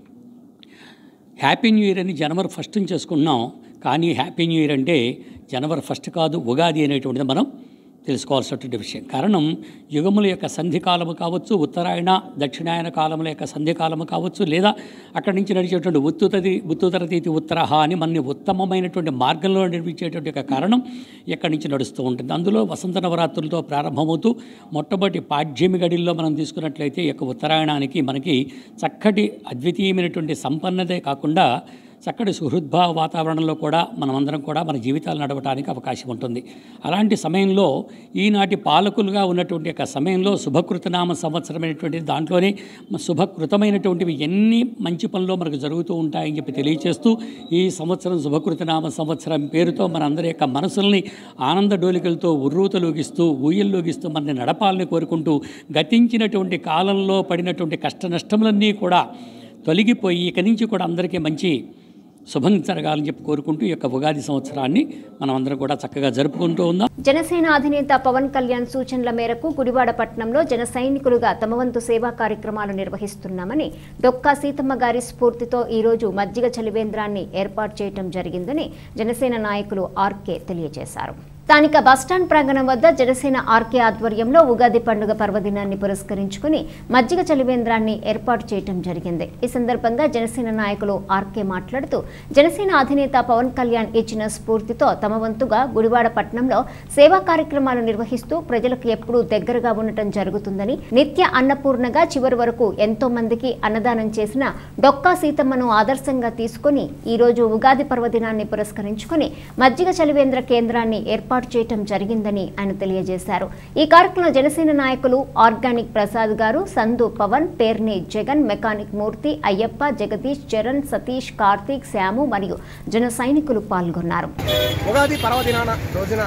హ్యాపీ న్యూ ఇయర్ అని జనవరి ఫస్ట్ చేసుకున్నాం కానీ హ్యాపీ న్యూ ఇయర్ అంటే జనవరి ఫస్ట్ కాదు ఉగాది అనేటువంటిది మనం తెలుసుకోవాల్సినటువంటి విషయం కారణం యుగముల యొక్క సంధి కాలము కావచ్చు ఉత్తరాయణ దక్షిణాయన కాలముల యొక్క సంధి కాలము కావచ్చు లేదా అక్కడి నుంచి నడిచేటువంటి ఉత్తుతది ఉత్తుతరతీతి ఉత్తరహ అని మనని ఉత్తమమైనటువంటి మార్గంలో నడిపించేటువంటి యొక్క కారణం ఎక్కడి నుంచి నడుస్తూ ఉంటుంది అందులో వసంత నవరాత్రులతో ప్రారంభమవుతూ మొట్టమొదటి పాడ్యమి గడిల్లో మనం తీసుకున్నట్లయితే ఈ యొక్క ఉత్తరాయణానికి మనకి చక్కటి అద్వితీయమైనటువంటి సంపన్నదే కాకుండా చక్కటి సుహృద్భావ వాతావరణంలో కూడా మనమందరం కూడా మన జీవితాలు నడవటానికి అవకాశం ఉంటుంది అలాంటి సమయంలో ఈనాటి పాలకులుగా ఉన్నటువంటి యొక్క సమయంలో శుభకృతనామ సంవత్సరమైనటువంటి దాంట్లోనే శుభకృతమైనటువంటివి ఎన్ని మంచి పనులు మనకు జరుగుతూ ఉంటాయని చెప్పి తెలియచేస్తూ ఈ సంవత్సరం శుభకృతనామ సంవత్సరం పేరుతో మనందరి యొక్క మనసుల్ని ఆనంద డోలికలతో ఉర్రూతలూగిస్తూ ఊయల్లోగిస్తూ మనని నడపాలని కోరుకుంటూ గతించినటువంటి కాలంలో పడినటువంటి కష్ట నష్టములన్నీ కూడా తొలగిపోయి ఇక నుంచి కూడా అందరికీ మంచి శుభం జరగాలని చెప్పి కోరుకుంటూ ఈ యొక్క ఉగాది సంవత్సరాన్ని మనం అందరం కూడా చక్కగా జరుపుకుంటూ ఉందాం జనసేన అధినేత పవన్ కళ్యాణ్ సూచనల మేరకు గుడివాడ పట్టణంలో జన సైనికులుగా తమ వంతు సేవా కార్యక్రమాలు నిర్వహిస్తున్నామని డొక్కా సీతమ్మ గారి స్ఫూర్తితో ఈ రోజు మజ్జిగ చలివేంద్రాన్ని ఏర్పాటు చేయడం జరిగిందని జనసేన నాయకులు ఆర్కే తెలియజేశారు స్థానిక బస్టాండ్ ప్రాంగణం వద్ద జనసేన ఆర్కే ఆధ్వర్యంలో ఉగాది పండుగ పర్వదినాన్ని పురస్కరించుకుని మజ్జిగ చలివేంద్రాన్ని ఏర్పాటు చేయడం జరిగింది ఈ సందర్భంగా జనసేన నాయకులు ఆర్కే మాట్లాడుతూ జనసేన అధినేత పవన్ కళ్యాణ్ ఇచ్చిన స్ఫూర్తితో తమ వంతుగా గుడివాడ పట్టణంలో సేవా కార్యక్రమాలు నిర్వహిస్తూ ప్రజలకు ఎప్పుడూ దగ్గరగా ఉండటం జరుగుతుందని నిత్య అన్నపూర్ణగా చివరి వరకు ఎంతో మందికి అన్నదానం చేసిన డొక్కా సీతమ్మను ఆదర్శంగా తీసుకుని ఈ రోజు ఉగాది పర్వదినాన్ని పురస్కరించుకుని మజ్జిగ చలివేంద్ర కేంద్రాన్ని ఏర్పాటు చేయటం జరిగిందని ఆయన తెలియజేశారు ఈ కార్యక్రమంలో జనసేన నాయకులు ఆర్గానిక్ ప్రసాద్ గారు సందు పవన్ పేర్ని జగన్ మెకానిక్ మూర్తి అయ్యప్ప జగదీష్ చరణ్ సతీష్ కార్తీక్ శ్యాము మరియు జన సైనికులు పాల్గొన్నారు ఉగాది పర్వదినాన రోజున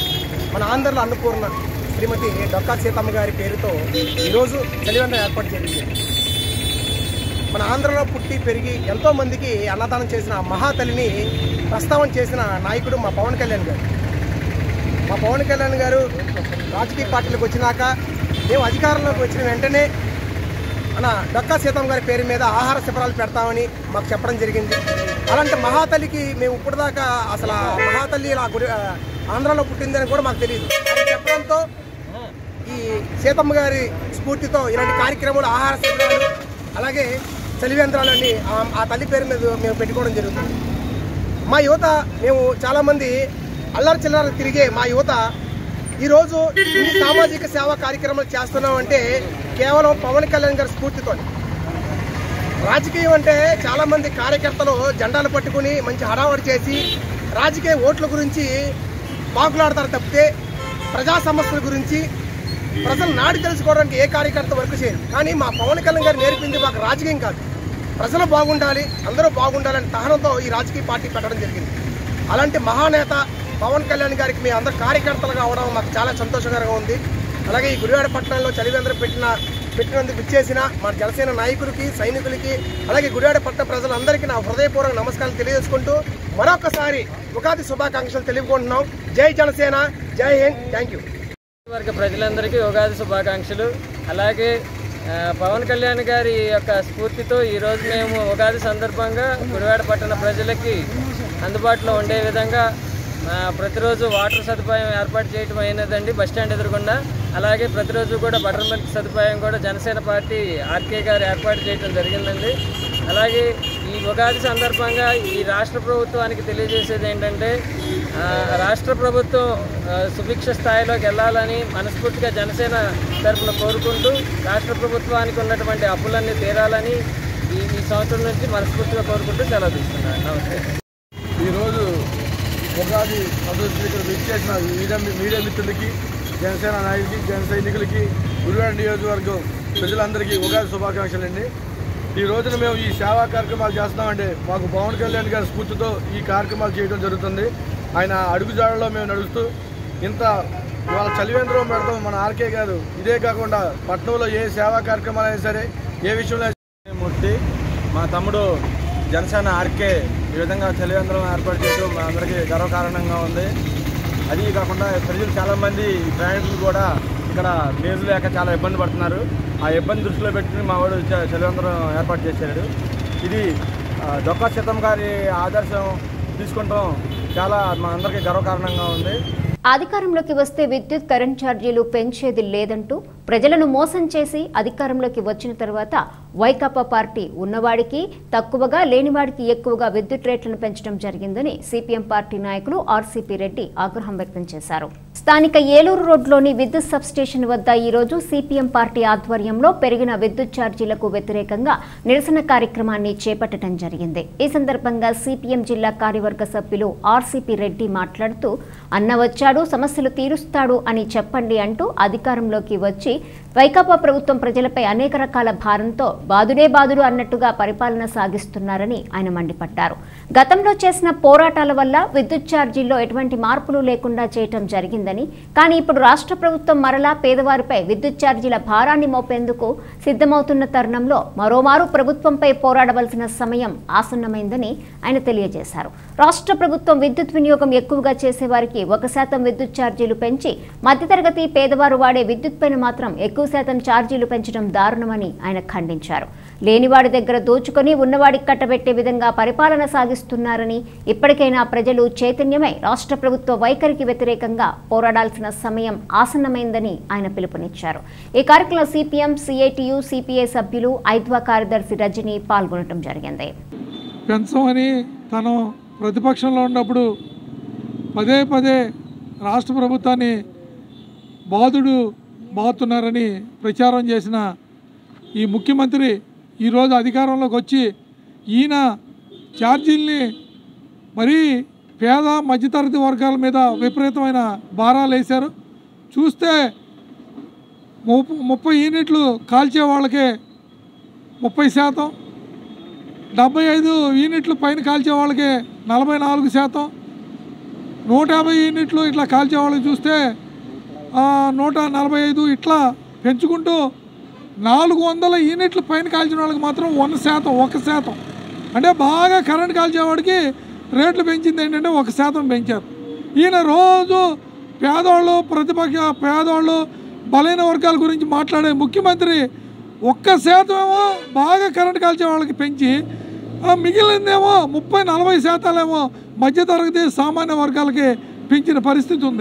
మన ఆంధ్రలో అన్నపూర్ణ శ్రీమతి డొక్కా సీతమ్మ గారి పేరుతో ఈరోజు చలివందం ఏర్పాటు జరిగింది మన ఆంధ్రలో పుట్టి పెరిగి ఎంతో మందికి అన్నదానం చేసిన ఆ మహాతల్లిని ప్రస్తావన చేసిన నాయకుడు మా పవన్ కళ్యాణ్ గారు మా పవన్ కళ్యాణ్ గారు రాజకీయ పార్టీలకు వచ్చినాక మేము అధికారంలోకి వచ్చిన వెంటనే మన డొక్కా సీతమ్మ గారి పేరు మీద ఆహార శిబిరాలు పెడతామని మాకు చెప్పడం జరిగింది అలాంటి మహాతల్లికి మేము ఇప్పటిదాకా అసలు ఆ మహాతల్లి ఇలా గుడి ఆ, ఆంధ్రాలో పుట్టిందని కూడా మాకు తెలియదు అది చెప్పడంతో ఈ సీతమ్మ గారి స్ఫూర్తితో ఇలాంటి కార్యక్రమాలు ఆహార శిబిరాలు అలాగే చలివేంద్రాలన్నీ ఆ- ఆ తల్లి పేరు మీద మేము పెట్టుకోవడం జరుగుతుంది మా యువత మేము చాలామంది అల్లరి చిల్లర తిరిగే మా యువత ఈరోజు ఇన్ని సామాజిక సేవా కార్యక్రమాలు చేస్తున్నామంటే కేవలం పవన్ కళ్యాణ్ గారి స్ఫూర్తితో రాజకీయం అంటే చాలామంది కార్యకర్తలు జెండాలు పట్టుకుని మంచి హడావడి చేసి రాజకీయ ఓట్ల గురించి పాకులాడతారు తప్పితే ప్రజా సమస్యల గురించి ప్రజలు నాడి తెలుసుకోవడానికి ఏ కార్యకర్త వర్క్ చేయరు కానీ మా పవన్ కళ్యాణ్ గారు నేర్పింది మాకు రాజకీయం కాదు ప్రజలు బాగుండాలి అందరూ బాగుండాలని తహనంతో ఈ రాజకీయ పార్టీ పెట్టడం జరిగింది అలాంటి మహానేత పవన్ కళ్యాణ్ గారికి మీ అందరు కార్యకర్తలుగా అవడం మాకు చాలా సంతోషకరంగా ఉంది అలాగే ఈ గుడివాడ పట్టణంలో చలివేంద్రం పెట్టిన పెట్టినందుకు ఇచ్చేసిన మా జనసేన నాయకులకి సైనికులకి అలాగే గుడివాడ పట్టణ ప్రజలందరికీ నా హృదయపూర్వక నమస్కారాలు తెలియజేసుకుంటూ మరొకసారి ఉగాది శుభాకాంక్షలు తెలుపుకుంటున్నాం జై జనసేన జై హింద్ థ్యాంక్ యూ వర్గ ప్రజలందరికీ ఉగాది శుభాకాంక్షలు అలాగే ఆ, పవన్ కళ్యాణ్ గారి యొక్క స్ఫూర్తితో ఈరోజు మేము ఉగాది సందర్భంగా గుడివాడ పట్టణ ప్రజలకి అందుబాటులో ఉండే విధంగా ఆ, ప్రతిరోజు వాటర్ సదుపాయం ఏర్పాటు చేయడం అయినదండి బస్ స్టాండ్ ఎదురుగుండా అలాగే ప్రతిరోజు కూడా బటర్ మిల్క్ సదుపాయం కూడా జనసేన పార్టీ ఆర్కే గారు ఏర్పాటు చేయడం జరిగిందండి అలాగే ఈ ఉగాది సందర్భంగా ఈ రాష్ట్ర ప్రభుత్వానికి తెలియజేసేది ఏంటంటే ఆ, రాష్ట్ర ప్రభుత్వం ఆ, సుభిక్ష స్థాయిలోకి వెళ్ళాలని మనస్ఫూర్తిగా జనసేన తరఫున కోరుకుంటూ రాష్ట్ర ప్రభుత్వానికి ఉన్నటువంటి అప్పులన్నీ తీరాలని ఈ ఈ సంవత్సరం నుంచి మనస్ఫూర్తిగా కోరుకుంటూ సెలవు తీసుకున్నాను నమస్తే ఈరోజు ఉగాది సంతోషం ఇక్కడ విచ్చేసిన మీడియా మీడియా మిత్రులకి జనసేన నాయకులకి జన సైనికులకి గురువాడ నియోజకవర్గం ప్రజలందరికీ ఉగాది శుభాకాంక్షలు అండి ఈ రోజున మేము ఈ సేవా కార్యక్రమాలు చేస్తున్నామంటే మాకు పవన్ కళ్యాణ్ గారి స్ఫూర్తితో ఈ కార్యక్రమాలు చేయడం జరుగుతుంది ఆయన అడుగుజాడలో మేము నడుస్తూ ఇంత ఇవాళ చలివేంద్రం పెడతాం మన ఆర్కే గారు ఇదే కాకుండా పట్టణంలో ఏ సేవా కార్యక్రమాలు అయినా సరే ఏ విషయంలో మూర్తి మా తమ్ముడు జనసేన ఆర్కే ఈ విధంగా చలివేంద్రం ఏర్పాటు చేయడం మా అందరికీ గర్వకారణంగా ఉంది అది కాకుండా ప్రజలు చాలామంది ప్రయాణికులు కూడా ఇక్కడ నీరు లేక చాలా ఇబ్బంది పడుతున్నారు ఆ ఇబ్బంది దృష్టిలో పెట్టుకుని మా వాడు చ- చలివేంద్రం ఏర్పాటు చేశాడు ఇది ఆ, డొక్కా సీతమ్మ గారి ఆదర్శం తీసుకుంటాం చాలా మా అందరికీ గర్వకారణంగా ఉంది అధికారంలోకి వస్తే విద్యుత్ కరెంట్ ఛార్జీలు పెంచేది లేదంటూ ప్రజలను మోసం చేసి అధికారంలోకి వచ్చిన తర్వాత వైకాపా పార్టీ ఉన్నవాడికి తక్కువగా లేనివాడికి ఎక్కువగా విద్యుత్ రేట్లను పెంచడం జరిగిందని సిపిఎం పార్టీ నాయకులు ఆర్సీపీ రెడ్డి ఆగ్రహం వ్యక్తం చేశారు స్థానిక ఏలూరు రోడ్లోని విద్యుత్ సబ్స్టేషన్ వద్ద ఈ రోజు సిపిఎం పార్టీ ఆధ్వర్యంలో పెరిగిన విద్యుత్ ఛార్జీలకు వ్యతిరేకంగా నిరసన కార్యక్రమాన్ని చేపట్టడం జరిగింది ఈ సందర్భంగా సిపిఎం జిల్లా కార్యవర్గ సభ్యులు ఆర్సీపీ రెడ్డి మాట్లాడుతూ అన్న వచ్చాడు సమస్యలు తీరుస్తాడు అని చెప్పండి అంటూ అధికారంలోకి వచ్చి వైకాపా ప్రభుత్వం ప్రజలపై అనేక రకాల భారంతో బాదుడే బాదుడు అన్నట్టుగా పరిపాలన సాగిస్తున్నారని ఆయన మండిపడ్డారు గతంలో చేసిన పోరాటాల వల్ల విద్యుత్ ఛార్జీల్లో ఎటువంటి మార్పులు లేకుండా చేయటం జరిగిందని కానీ ఇప్పుడు రాష్ట్ర ప్రభుత్వం మరలా పేదవారిపై విద్యుత్ ఛార్జీల భారాన్ని మోపేందుకు సిద్ధమవుతున్న తరుణంలో మరోమారు ప్రభుత్వంపై పోరాడవలసిన సమయం ఆసన్నమైందని ఆయన తెలియజేశారు రాష్ట్ర ప్రభుత్వం విద్యుత్ వినియోగం ఎక్కువగా చేసేవారికి ఒక శాతం విద్యుత్ ఛార్జీలు పెంచి మధ్యతరగతి పేదవారు వాడే విద్యుత్ పైన మాత్రం ఎక్కువ శాతం ఛార్జీలు పెంచడం దారుణమని ఆయన ఖండించారు లేనివాడి దగ్గర దోచుకొని ఉన్నవాడికి కట్టబెట్టే విధంగా పరిపాలన సాగిస్తున్నారని ఇప్పటికైనా ప్రజలు చైతన్యమై రాష్ట్ర ప్రభుత్వ వైఖరికి వ్యతిరేకంగా పోరాడాల్సిన సమయం ఆసన్నమైందని ఆయన పిలుపునిచ్చారు ఈ కార్యక్రమంలో సిపిఎం సిఐటియు సిపిఐ సభ్యులు ఐద్వా కార్యదర్శి రజని పాల్గొనడం జరిగింది పెంచమని తను ప్రతిపక్షంలో ఉన్నప్పుడు పదే పదే రాష్ట్ర ప్రభుత్వాన్ని బాధుడు బాగుతున్నారని ప్రచారం చేసిన ఈ ముఖ్యమంత్రి ఈరోజు అధికారంలోకి వచ్చి ఈయన ఛార్జీల్ని మరీ పేద మధ్యతరగతి వర్గాల మీద విపరీతమైన భారాలు వేశారు చూస్తే ముప్ప ముప్పై యూనిట్లు కాల్చే వాళ్ళకే ముప్పై శాతం డెబ్బై ఐదు యూనిట్లు పైన కాల్చే వాళ్ళకి నలభై నాలుగు శాతం నూట యాభై యూనిట్లు ఇట్లా కాల్చే వాళ్ళకి చూస్తే ఆ, నూట నలభై ఐదు ఇట్లా పెంచుకుంటూ నాలుగు వందల యూనిట్లు పైన కాల్చిన వాళ్ళకి మాత్రం వన్ శాతం ఒక శాతం అంటే బాగా కరెంట్ కాల్చేవాడికి రేట్లు పెంచింది ఏంటంటే ఒక శాతం పెంచారు ఈయన రోజు పేదవాళ్ళు ప్రతిపక్ష పేదవాళ్ళు బలైన వర్గాల గురించి మాట్లాడే ముఖ్యమంత్రి ఒక్క శాతం ఏమో బాగా కరెంట్ కాల్చే వాళ్ళకి పెంచి ఆ మిగిలిందేమో ముప్పై నలభై శాతాలేమో మధ్యతరగతి సామాన్య వర్గాలకి పెంచిన పరిస్థితి ఉంది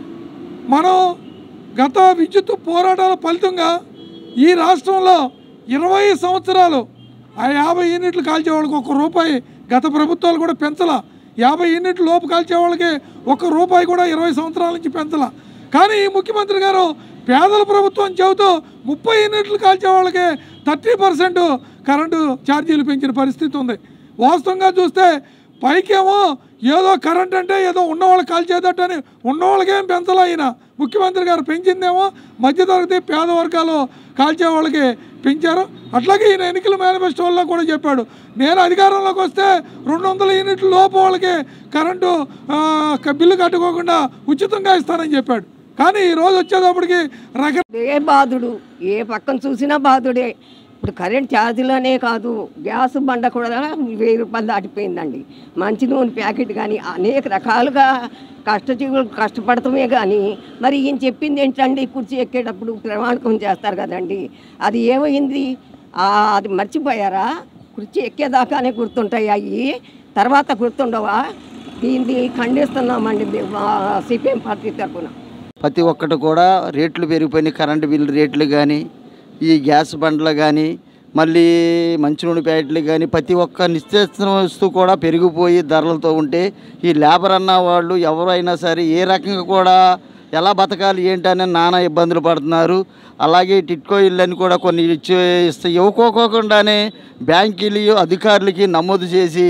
మనం గత విద్యుత్ పోరాటాల ఫలితంగా ఈ రాష్ట్రంలో ఇరవై సంవత్సరాలు ఆ యాభై యూనిట్లు కాల్చే వాళ్ళకి ఒక రూపాయి గత ప్రభుత్వాలు కూడా పెంచలా యాభై యూనిట్లు లోపు కాల్చే వాళ్ళకి ఒక రూపాయి కూడా ఇరవై సంవత్సరాల నుంచి పెంచలా కానీ ఈ ముఖ్యమంత్రి గారు పేదల ప్రభుత్వం చెబుతూ ముప్పై యూనిట్లు కాల్చే వాళ్ళకి థర్టీ పర్సెంట్ కరెంటు ఛార్జీలు పెంచిన పరిస్థితి ఉంది వాస్తవంగా చూస్తే పైకేమో ఏదో కరెంట్ అంటే ఏదో ఉన్నవాళ్ళకి కాల్చేదట్టని ఉన్నవాళ్ళకేం పెంచాలా ఈయన ముఖ్యమంత్రి గారు పెంచిందేమో మధ్యతరగతి పేద వర్గాలు కాల్చే వాళ్ళకి పెంచారు అట్లాగే ఈయన ఎన్నికల మేనిఫెస్టోల్లో కూడా చెప్పాడు నేను అధికారంలోకి వస్తే రెండు వందల యూనిట్ల లోపు వాళ్ళకి కరెంటు ఆ, క- బిల్లు కట్టుకోకుండా ఉచితంగా ఇస్తానని చెప్పాడు కానీ ఈ రోజు వచ్చేటప్పటికి రక ఏ బాధుడు ఏ పక్కన చూసినా బాధుడే ఇప్పుడు కరెంట్ ఛార్జీలోనే కాదు గ్యాస్ బండ కూడా వెయ్యి రూపాయలు దాటిపోయిందండి మంచి నూనె ప్యాకెట్ కానీ అనేక రకాలుగా కష్టజీవులు కష్టపడటమే కానీ మరి ఈయన చెప్పింది ఏంటండి కుర్చీ ఎక్కేటప్పుడు ప్రమాణకం చేస్తారు కదండి అది ఏమైంది ఆ, అది మర్చిపోయారా కుర్చీ ఎక్కేదాకానే గుర్తుంటాయి అవి తర్వాత గుర్తుండవా దీన్ని ఖండిస్తున్నామండి మేము సిపిఎం పార్టీ తరఫున ప్రతి ఒక్కటి కూడా రేట్లు పెరిగిపోయినాయి కరెంటు బిల్లు రేట్లు కానీ ఈ గ్యాస్ బండ్లు కానీ మళ్ళీ మంచినూనె ప్యాకెట్లు కానీ ప్రతి ఒక్క నిత్యావసర వస్తువు కూడా పెరిగిపోయి ధరలతో ఉంటే ఈ లేబర్ అన్న వాళ్ళు ఎవరైనా సరే ఏ రకంగా కూడా ఎలా బతకాలి ఏంటని నానా ఇబ్బందులు పడుతున్నారు అలాగే టిట్కో ఇళ్ళని కూడా కొన్ని ఇచ్చే ఇస్తే ఇవ్వకోకుండానే బ్యాంకులు అధికారులకి నమోదు చేసి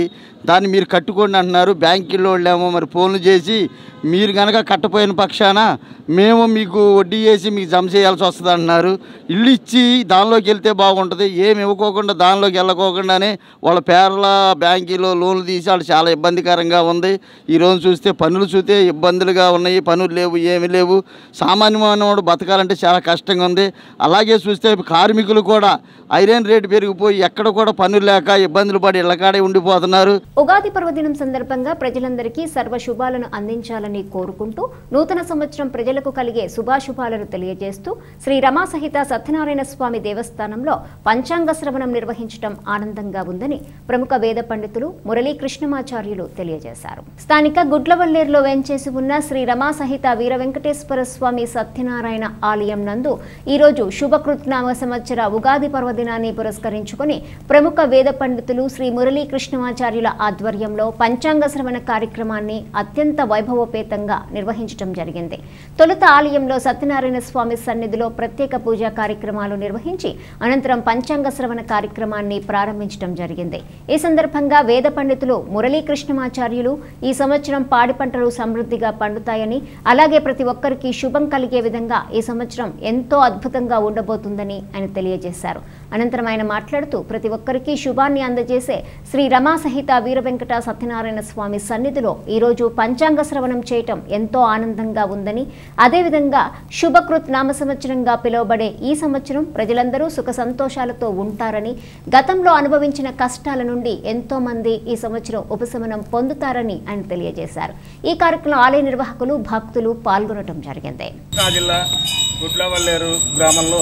దాన్ని మీరు కట్టుకోండి అంటున్నారు బ్యాంకుల్లో వాళ్ళేమో మరి ఫోన్లు చేసి మీరు కనుక కట్టపోయిన పక్షాన మేము మీకు వడ్డీ వేసి మీకు జమ చేయాల్సి వస్తుంది అంటున్నారు ఇల్లు ఇచ్చి దానిలోకి వెళ్తే బాగుంటుంది ఏమి ఇవ్వకోకుండా దానిలోకి వెళ్ళకోకుండానే వాళ్ళ పేర్ల బ్యాంకులో లోన్లు తీసి వాళ్ళు చాలా ఇబ్బందికరంగా ఉంది ఈరోజు చూస్తే పనులు చూస్తే ఇబ్బందులుగా ఉన్నాయి పనులు లేవు ఏమి లేవు సామాన్యమైన వాడు బతకాలంటే చాలా కష్టంగా ఉంది అలాగే చూస్తే కార్మికులు కూడా ఐరన్ రేటు పెరిగిపోయి ఎక్కడ కూడా పనులు లేక ఇబ్బందులు పడి ఇళ్ళకాడే ఉండిపోతున్నారు ఉగాది పర్వదినం సందర్భంగా ప్రజలందరికీ సర్వ శుభాలను అందించాలని కోరుకుంటూ నూతన సంవత్సరం ప్రజలకు కలిగే శుభాశుభాలను తెలియజేస్తూ శ్రీ రమా సహిత సత్యనారాయణ స్వామి దేవస్థానంలో పంచాంగ శ్రవణం నిర్వహించడం ఆనందంగా ఉందని ప్రముఖ వేద పండితులు మురళీ కృష్ణమాచార్యులు తెలియజేశారు స్థానిక గుడ్లవల్లేరులో వేంచేసి ఉన్న శ్రీ రమా సహిత వీర వెంకటేశ్వర స్వామి సత్యనారాయణ ఆలయం నందు ఈరోజు శుభకృత్నామ సంవత్సర ఉగాది పర్వదినాన్ని పురస్కరించుకుని ప్రముఖ వేద పండితులు శ్రీ మురళీ కృష్ణమాచార్యుల ఆధ్వర్యంలో పంచాంగ శ్రవణ కార్యక్రమాన్ని అత్యంత వైభవోపేతంగా నిర్వహించడం జరిగింది తొలుత ఆలయంలో సత్యనారాయణ స్వామి సన్నిధిలో ప్రత్యేక పూజా కార్యక్రమాలు నిర్వహించి అనంతరం పంచాంగ శ్రవణ కార్యక్రమాన్ని ప్రారంభించడం జరిగింది ఈ సందర్భంగా వేద పండితులు మురళీ కృష్ణమాచార్యులు ఈ సంవత్సరం పాడి పంటలు సమృద్ధిగా పండుతాయని అలాగే ప్రతి ఒక్కరికి శుభం కలిగే విధంగా ఈ సంవత్సరం ఎంతో అద్భుతంగా ఉండబోతుందని ఆయన తెలియజేశారు అనంతరం ఆయన మాట్లాడుతూ ప్రతి ఒక్కరికి శుభాన్ని అందజేసే శ్రీ రమా సహిత వీర వెంకట సత్యనారాయణ స్వామి సన్నిధిలో ఈరోజు పంచాంగ శ్రవణం చేయటం ఎంతో ఆనందంగా ఉందని అదేవిధంగా శుభకృత్ నామ సంవత్సరంగా పిలువబడే ఈ సంవత్సరం ప్రజలందరూ సుఖ సంతోషాలతో ఉంటారని గతంలో అనుభవించిన కష్టాల నుండి ఎంతో మంది ఈ సంవత్సరం ఉపశమనం పొందుతారని ఆయన తెలియజేశారు ఈ కార్యక్రమంలో ఆలయ నిర్వాహకులు భక్తులు పాల్గొనడం జరిగింది కృష్ణా జిల్లా గుడ్లవల్లేరు గ్రామంలో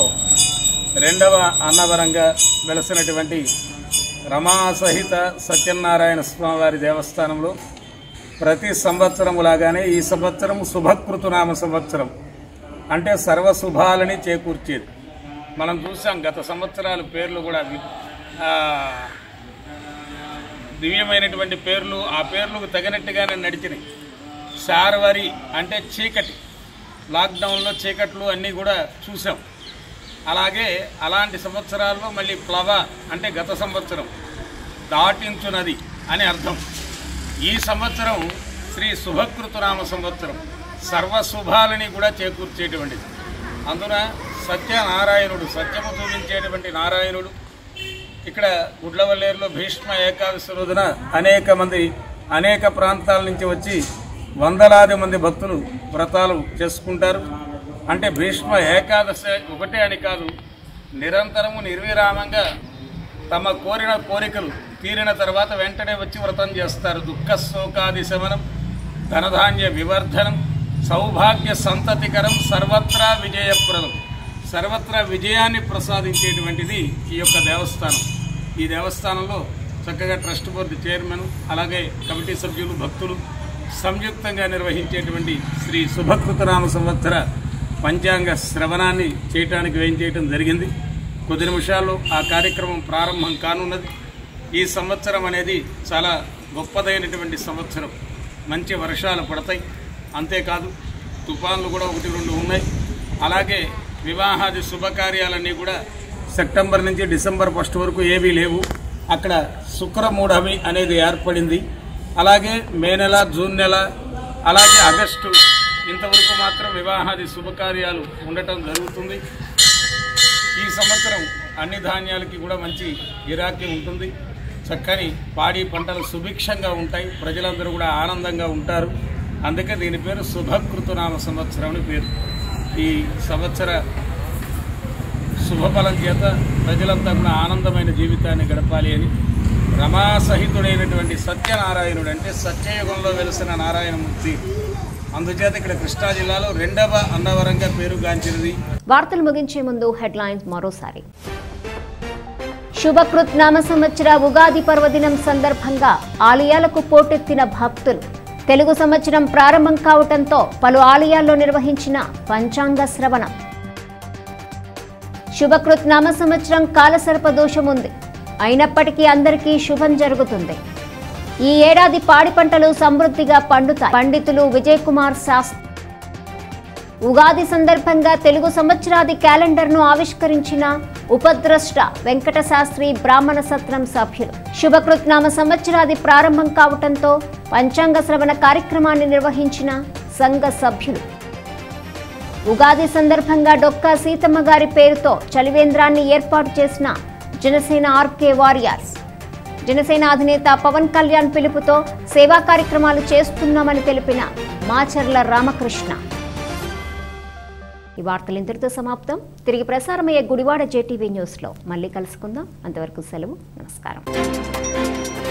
రెండవ అన్నవరంగా వెలసినటువంటి రమా సహిత సత్యనారాయణ స్వామివారి దేవస్థానంలో ప్రతి సంవత్సరం లాగానే ఈ సంవత్సరం శుభకృతునామ సంవత్సరం అంటే సర్వశుభాలని చేకూర్చేది మనం చూసాం గత సంవత్సరాల పేర్లు కూడా వి- ఆ, దివ్యమైనటువంటి పేర్లు ఆ పేర్లకు తగినట్టుగానే నడిచినాయి శార్వరి అంటే చీకటి లాక్డౌన్లో చీకట్లు అన్నీ కూడా చూసాం అలాగే అలాంటి సంవత్సరాల్లో మళ్ళీ ప్లవ అంటే గత సంవత్సరం దాటించునది అని అర్థం ఈ సంవత్సరం శ్రీ శుభకృతునామ సంవత్సరం సర్వశుభాలని కూడా చేకూర్చేటువంటిది అందున సత్యనారాయణుడు సత్యము చూపించేటువంటి నారాయణుడు ఇక్కడ గుడ్లవల్లేరులో భీష్మ ఏకాదశి రోజున అనేక మంది అనేక ప్రాంతాల నుంచి వచ్చి వందలాది మంది భక్తులు వ్రతాలు చేసుకుంటారు అంటే భీష్మ ఏకాదశి ఒకటే అని కాదు నిరంతరము నిర్విరామంగా తమ కోరిన కోరికలు తీరిన తర్వాత వెంటనే వచ్చి వ్రతం చేస్తారు దుఃఖ శోకాది శమనం ధనధాన్య వివర్ధనం సౌభాగ్య సంతతికరం సర్వత్రా విజయప్రదం సర్వత్రా విజయాన్ని ప్రసాదించేటువంటిది ఈ యొక్క దేవస్థానం ఈ దేవస్థానంలో చక్కగా ట్రస్ట్ బోర్డు చైర్మన్ అలాగే కమిటీ సభ్యులు భక్తులు సంయుక్తంగా నిర్వహించేటువంటి శ్రీ శుభకృతనామ సంవత్సర పంచాంగ శ్రవణాన్ని చేయటానికి వేయం చేయటం జరిగింది కొద్ది నిమిషాల్లో ఆ కార్యక్రమం ప్రారంభం కానున్నది ఈ సంవత్సరం అనేది చాలా గొప్పదైనటువంటి సంవత్సరం మంచి వర్షాలు పడతాయి అంతేకాదు తుఫాన్లు కూడా ఒకటి రెండు ఉన్నాయి అలాగే వివాహాది శుభకార్యాలన్నీ కూడా సెప్టెంబర్ నుంచి డిసెంబర్ ఫస్ట్ వరకు ఏవీ లేవు అక్కడ శుక్రమూఢమి అనేది ఏర్పడింది అలాగే మే నెల జూన్ నెల అలాగే ఆగస్టు ఇంతవరకు మాత్రం వివాహాది శుభకార్యాలు ఉండటం జరుగుతుంది ఈ సంవత్సరం అన్ని ధాన్యాలకి కూడా మంచి గిరాకీ ఉంటుంది చక్కని పాడి పంటలు సుభిక్షంగా ఉంటాయి ప్రజలందరూ కూడా ఆనందంగా ఉంటారు అందుకే దీని పేరు శుభకృతునామ సంవత్సరం అని పేరు ఈ సంవత్సర శుభఫలం చేత ప్రజలంతా కూడా ఆనందమైన జీవితాన్ని గడపాలి అని రమాసహితుడైనటువంటి సత్యనారాయణుడు అంటే సత్యయుగంలో వెలిసిన నారాయణమూర్తి అందుచేత ఇక్కడ కృష్ణా జిల్లాలో రెండవ అన్నవరంగా పేరుగాంచినది వార్తలు ముగించే ముందు హెడ్లైన్స్ మరోసారి శుభకృత్ నామ సంవత్సర ఉగాది పర్వదినం సందర్భంగా ఆలయాలకు పోటెత్తిన భక్తులు తెలుగు సంవత్సరం ప్రారంభం కావటంతో పలు ఆలయాల్లో నిర్వహించిన పంచాంగ శ్రవణం శుభకృత్ నామ సంవత్సరం కాలసర్ప దోషం ఉంది అయినప్పటికీ అందరికీ శుభం జరుగుతుంది ఈ ఏడాది పాడి పంటలు సమృద్ధిగా పండుతాయి పండితులు విజయ్ కుమార్ శాస్త్రి ఉగాది సందర్భంగా తెలుగు సంవత్సరాది క్యాలెండర్ను ఆవిష్కరించిన ఉపద్రష్ట వెంకట శాస్త్రి బ్రాహ్మణ సత్రం సభ్యులు శుభకృత్నామ సంవత్సరాది ప్రారంభం కావటంతో పంచాంగ శ్రవణ కార్యక్రమాన్ని నిర్వహించిన సంఘ సభ్యులు ఉగాది సందర్భంగా డొక్కా సీతమ్మ గారి పేరుతో చలివేంద్రాన్ని ఏర్పాటు చేసిన జనసేన ఆర్కే వారియర్స్ జనసేన అధినేత పవన్ కళ్యాణ్ పిలుపుతో సేవా కార్యక్రమాలు చేస్తున్నామని తెలిపిన మాచర్ల రామకృష్ణ ఈ వార్తలు ఇంతటితో సమాప్తం తిరిగి ప్రసారమయ్యే గుడివాడ జేటీవీ న్యూస్లో మళ్ళీ కలుసుకుందాం అంతవరకు సెలవు నమస్కారం